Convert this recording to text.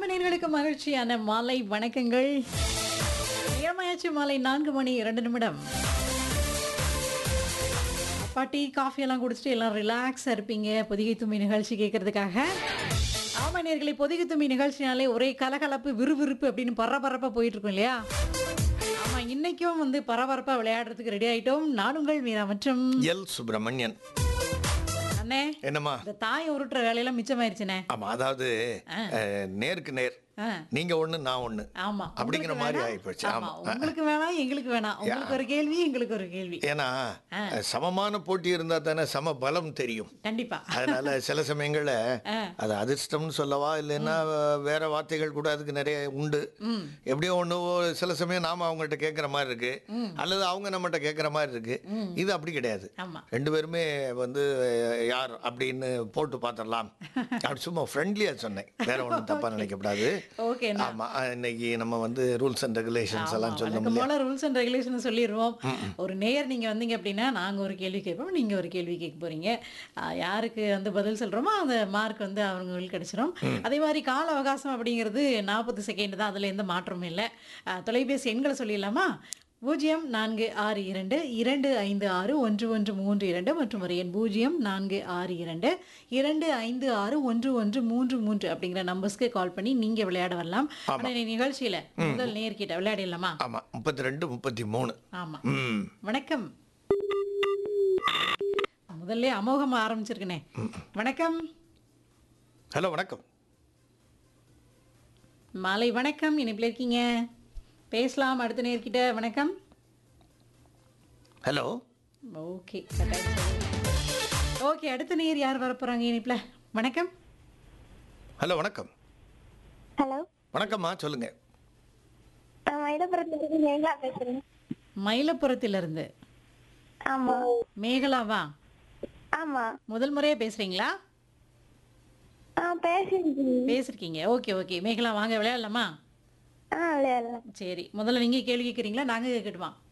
ஆமா நேர்களுக்கு மகிழ்ச்சியான மாலை வணக்கங்கள் நேரமாயாச்சு மாலை நான்கு மணி இரண்டு நிமிடம் அப்பா டீ காஃபி எல்லாம் குடிச்சிட்டு எல்லாம் ரிலாக்ஸாக இருப்பீங்க பொதிகை தும்பி நிகழ்ச்சி கேட்கறதுக்காக ஆமா நேர்களை பொதிகை தும்பி நிகழ்ச்சினாலே ஒரே கலகலப்பு விறுவிறுப்பு அப்படின்னு பரபரப்பா போயிட்டு இருக்கும் இல்லையா ஆமா இன்னைக்கும் வந்து பரபரப்பா விளையாடுறதுக்கு ரெடி ஆயிட்டோம் நான் உங்கள் மீரா மற்றும் எல் சுப்பிரமணியன் அண்ணே என்னம்மா இந்த தாய் உருட்டுற வேலையெல்லாம் மிச்சமாயிருச்சுண்ணே ஆமா அதாவது அஹ், நேருக்கு நேர் ஆ. நீங்க ஒண்ணு நான் ஒண்ணு ஆமா அப்படிங்கிற உங்களுக்கு மாதிரி வேணாம்? ஆயிப்போச்சு. ஆமா ஆமா. உங்களுக்கு வேணாம் எங்களுக்கு வேணாம் உங்களுக்கு ஒரு கேள்வி எங்களுக்கு ஒரு கேள்வி ஏன்னா அஹ், சமமான போட்டி இருந்தா தானே சம பலம் தெரியும் கண்டிப்பா அதனால சில சமயங்கள்ல ஆ. அது அதிர்ஷ்டம்னு சொல்லவா இல்லைன்னா வேற வார்த்தைகள் கூட அதுக்கு நிறைய உண்டு எப்படியோ ஒண்ணு ஓ- சில சமயம் நாம அவங்கள்ட்ட கேட்குற மாதிரி இருக்கு அல்லது அவங்க நம்மகிட்ட கேட்குற மாதிரி இருக்கு இது அப்படி கிடையாது ஆமா ரெண்டு பேருமே வந்து அஹ், யார் அப்படின்னு போட்டு பார்த்துடலாம் அப்படி சும்மா ஃப்ரெண்ட்லியா சொன்னேன் வேற ஒன்றும் தப்பா நினைக்கக்கூடாது ஓகே ஆமா அஹ், இன்னைக்கு நம்ம வந்து ரூல்ஸ் அண்ட் ரெகுலேஷன்ஸ் எல்லாம் சொல்லணும் வழக்கம் போல ரூல்ஸ் அண்ட் ரெகுலேஷன் சொல்லிடுவோம் ஒரு நேயர் நீங்க வந்தீங்க அப்படின்னா நாங்க ஒரு கேள்வி கேட்போம் நீங்க ஒரு கேள்வி கேட்க போறீங்க ஆஹ் யாருக்கு வந்து பதில் சொல்றோமோ அந்த மார்க் வந்து அவங்களுக்கு கிடைச்சிரும் அதே மாதிரி கால அவகாசம் அப்படிங்கிறது நாற்பது செகண்ட் தான் அதுல எந்த மாற்றமும் இல்லை ஆஹ் தொலைபேசி எண்களை சொல்லிடலாமா பூஜ்ஜியம் நான்கு ஆறு இரண்டு இரண்டு ஐந்து ஆறு ஒன்று ஒன்று மூன்று இரண்டு மற்றும் ஒரு எண் பூஜ்ஜியம் நான்கு ஆறு இரண்டு இரண்டு ஐந்து ஆறு ஒன்று ஒன்று மூன்று மூன்று அப்படிங்கிற நம்பர்ஸ்க்கு கால் பண்ணி நீங்க விளையாட வரலாம் ஆனா இந்த நிகழ்ச்சியில முதல் நேர்கிட்ட விளையாடிடலாமா ஆமா முப்பத்தி ரெண்டு முப்பத்தி மூணு ஆமா ம் வணக்கம் முதல்ல அமோகமா ஆரம்பிச்சிருக்கனே வணக்கம் ஹலோ வணக்கம் மாலை வணக்கம் இனிப்பில் இருக்கீங்க பேசலாம் அடுத்த நேர்கிட்ட வணக்கம் ஹலோ ஓகே ஓகே அடுத்த நேர் யார் வரப்போறாங்க இனிப்பில் வணக்கம் ஹலோ வணக்கம் ஹலோ வணக்கம்மா சொல்லுங்க நான் மயிலப்புறத்துல மேகலா பேசுறேன் மயிலப்புறத்திலிருந்து ஆமா மேகலாவா ஆமா முதல் முறையா பேசுறீங்களா ஆ பேசிருக்கீங்க பேசிருக்கீங்க ஓகே ஓகே மேகலா வாங்க விளையாடலாமா ஆ விளையாடலாம் சரி முதல்ல நீங்க கேள்வி கேட்குறீங்களா நாங்க கேட்கட்டுமா